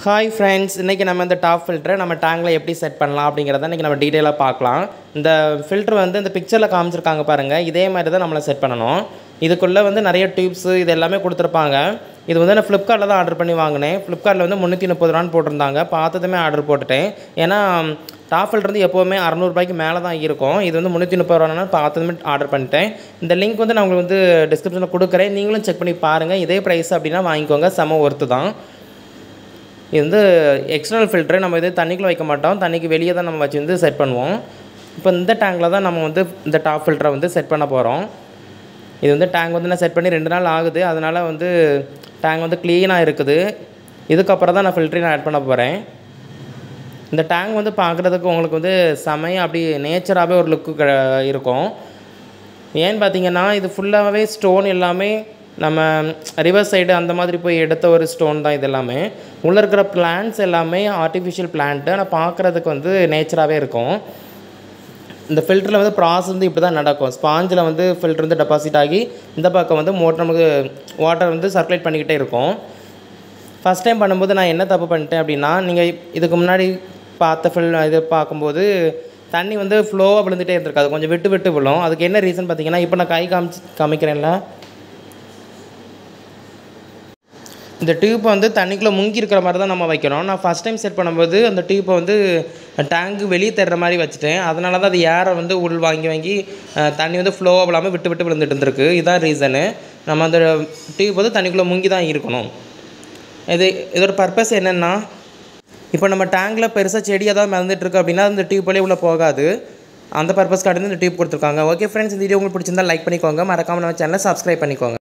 hi friends இன்றைக்கி நம்ம இந்த டாப் ஃபில்டரை நம்ம டேங்கில் எப்படி செட் பண்ணலாம் அப்படிங்கிறத இன்றைக்கி நம்ம டீட்டெயிலாக பார்க்கலாம் இந்த ஃபில்டர் வந்து இந்த பிக்சரில் காமிச்சிருக்காங்க பாருங்கள் இதே மாதிரி தான் நம்மளை செட் பண்ணணும் இதுக்குள்ளே வந்து நிறைய டியூப்ஸு இது எல்லாமே கொடுத்துருப்பாங்க இது வந்து நான் ஃப்ளிப்கார்ட்டில் தான் ஆர்டர் பண்ணி வாங்கினேன் ஃப்ளிப்கார்ட்டில் வந்து முந்நூற்றி முப்பது ரூபான்னு போட்டிருந்தாங்க பார்த்ததுமே ஆர்டர் போட்டுட்டேன் ஏன்னா டாப் ஃபில்டர் வந்து எப்போவுமே அறநூறுபாய்க்கு மேலே தான் இருக்கும் இது வந்து முந்நூற்றி முப்பது ரூபான்னு பார்த்ததுமே ஆர்டர் பண்ணிட்டேன் இந்த லிங்க் வந்து நான் உங்களுக்கு வந்து டிஸ்கிரிப்ஷனில் கொடுக்குறேன் நீங்களும் செக் பண்ணி பாருங்கள் இதே ப்ரைஸ் அப்படின்னா வாங்கிக்கோங்க செம ஒர்த்து தான் இது வந்து எக்ஸ்டர்னல் ஃபில்ட்ரு நம்ம இது தண்ணிக்குள்ளே வைக்க மாட்டோம் தண்ணிக்கு வெளியே தான் நம்ம வச்சு வந்து செட் பண்ணுவோம் இப்போ இந்த டேங்கில் தான் நம்ம வந்து இந்த டாப் ஃபில்டரை வந்து செட் பண்ண போகிறோம் இது வந்து டேங்க் வந்து நான் செட் பண்ணி ரெண்டு நாள் ஆகுது அதனால் வந்து டேங்க் வந்து க்ளீனாக இருக்குது இதுக்கப்புறம் தான் நான் ஃபில்ட்ரையும் ஆட் பண்ண போகிறேன் இந்த டேங்க் வந்து பார்க்குறதுக்கு உங்களுக்கு வந்து செமையாக அப்படி நேச்சராகவே ஒரு லுக்கு இருக்கும் ஏன்னு பார்த்தீங்கன்னா இது ஃபுல்லாகவே ஸ்டோன் எல்லாமே நம்ம ரிவர் சைடு அந்த மாதிரி போய் எடுத்த ஒரு ஸ்டோன் தான் இது எல்லாமே உள்ளே இருக்கிற பிளான்ட்ஸ் எல்லாமே ஆர்டிஃபிஷியல் பிளான்ட்டு ஆனால் பார்க்குறதுக்கு வந்து நேச்சராகவே இருக்கும் இந்த ஃபில்டரில் வந்து ப்ராசஸ் வந்து இப்படி தான் நடக்கும் ஸ்பாஞ்சில் வந்து ஃபில்டர் வந்து டெபாசிட் ஆகி இந்த பக்கம் வந்து மோட்டர் நமக்கு வாட்டர் வந்து சர்க்குலேட் பண்ணிக்கிட்டே இருக்கும் ஃபஸ்ட் டைம் பண்ணும்போது நான் என்ன தப்பு பண்ணிட்டேன் அப்படின்னா நீங்கள் இதுக்கு முன்னாடி பார்த்த ஃபில் இது பார்க்கும்போது தண்ணி வந்து ஃப்ளோவாக விழுந்துகிட்டே இருந்திருக்காது கொஞ்சம் விட்டு விட்டு விழும் அதுக்கு என்ன ரீசன் பார்த்தீங்கன்னா இப்போ நான் கை காமிச்சு காமிக்கிறேன்ல இந்த டியூப்பை வந்து தண்ணிக்குள்ளே முங்கி இருக்கிற மாதிரி தான் நம்ம வைக்கணும் நான் ஃபஸ்ட் டைம் செட் பண்ணும்போது அந்த டியூப்பை வந்து டேங்க்கு வெளியே தர்ற மாதிரி வச்சுட்டேன் அதனால தான் அது ஏரை வந்து உள் வாங்கி வாங்கி அஹ், தண்ணி வந்து ஃப்ளோவாக இல்லாமல் விட்டு விட்டு விழுந்துட்டு இருந்திருக்கு இதுதான் ரீசனு நம்ம அந்த டியூப் வந்து தண்ணிக்குள்ளே முங்கி தான் இருக்கணும் இது இதோட பர்பஸ் என்னென்னா இப்போ நம்ம டேங்கில் பெருசாக செடி ஏதாவது மிதந்துட்டு இருக்கு அப்படின்னா அந்த டியூப் வழியே உள்ளே போகாது அந்த பர்பஸ்க்காக இந்த டியூப் கொடுத்துருக்காங்க ஓகே ஃப்ரெண்ட்ஸ் இந்த வீடியோ உங்களுக்கு பிடிச்சிருந்தா லைக் பண்ணிக்கோங்க மறக்காமல் நம்ம சேனலை சப்ஸ்கிரைப் பண்ணிக்கோங்க